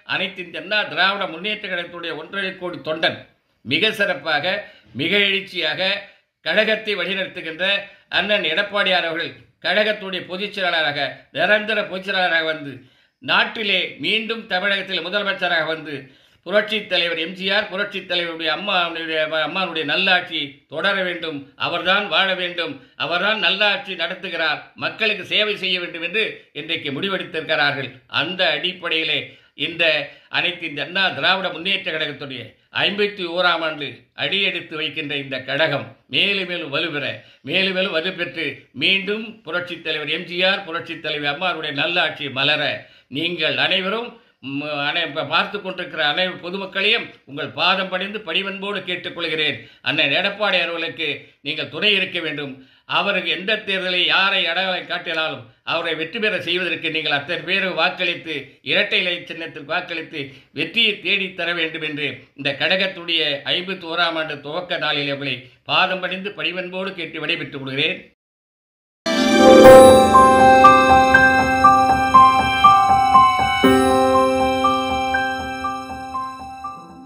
அனைத்து இந்திய அண்ணா திராவிட முன்னேற்ற கழகத்துடைய ஒன்றரை கோடி தொண்டன் மிக சிறப்பாக மிக எழுச்சியாக கழகத்தை வழிநடத்துகின்ற அண்ணன் எடப்பாடியார் அவர்கள் கழகத்துடைய பொதுச் செயலாளராக நிரந்தர பொதுச் செயலாளராக வந்து நாட்டிலே மீண்டும் தமிழகத்தில் முதலமைச்சராக வந்து புரட்சித் தலைவர் எம்ஜிஆர் புரட்சித் தலைவருடைய அம்மாவுடைய அம்மாவுடைய நல்லாட்சி தொடர வேண்டும் அவர்தான் வாழ வேண்டும் அவர்தான் நல்லாட்சி நடத்துகிறார் மக்களுக்கு சேவை செய்ய வேண்டும் என்று இன்றைக்கு முடிவெடுத்திருக்கிறார்கள் அந்த அடிப்படையிலே இந்த அனைத்து இந்த அண்ணா திராவிட முன்னேற்ற கழகத்துடைய ஐம்பத்தி ஓராம் ஆண்டு அடியெடுத்து வைக்கின்ற இந்த கழகம் மேலும் மேலும் வலுப்பெற மேலும் மேலும் வலுப்பெற்று மீண்டும் புரட்சித் தலைவர் எம்ஜிஆர் புரட்சித் தலைவர் அம்மாவுடைய நல்லாட்சி மலர நீங்கள் அனைவரும் ம், அனை ப- பார்த்து கொண்டிருக்கிற அனை பொதுமக்களையும் உங்கள் பாதம் பணிந்து பணிவன்போடு கேட்டுக்கொள்கிறேன் அண்ணன் எடப்பாடி அவர்களுக்கு நீங்கள் துணை இருக்க வேண்டும் அவருக்கு எந்த தேர்தலை யாரை அடையாளை காட்டினாலும் அவரை வெற்றி பெற செய்வதற்கு நீங்கள் அத்தனை பேரை வாக்களித்து இரட்டை இலை சின்னத்தில் வாக்களித்து வெற்றியை தேடித் தர வேண்டும் என்று இந்த கழகத்துடைய ஐம்பத்தி ஓராம் ஆண்டு துவக்க நாளில் அவர்களை பாதம் பணிந்து பணிவன்போடு கேட்டு விடைபெற்றுக் கொள்கிறேன்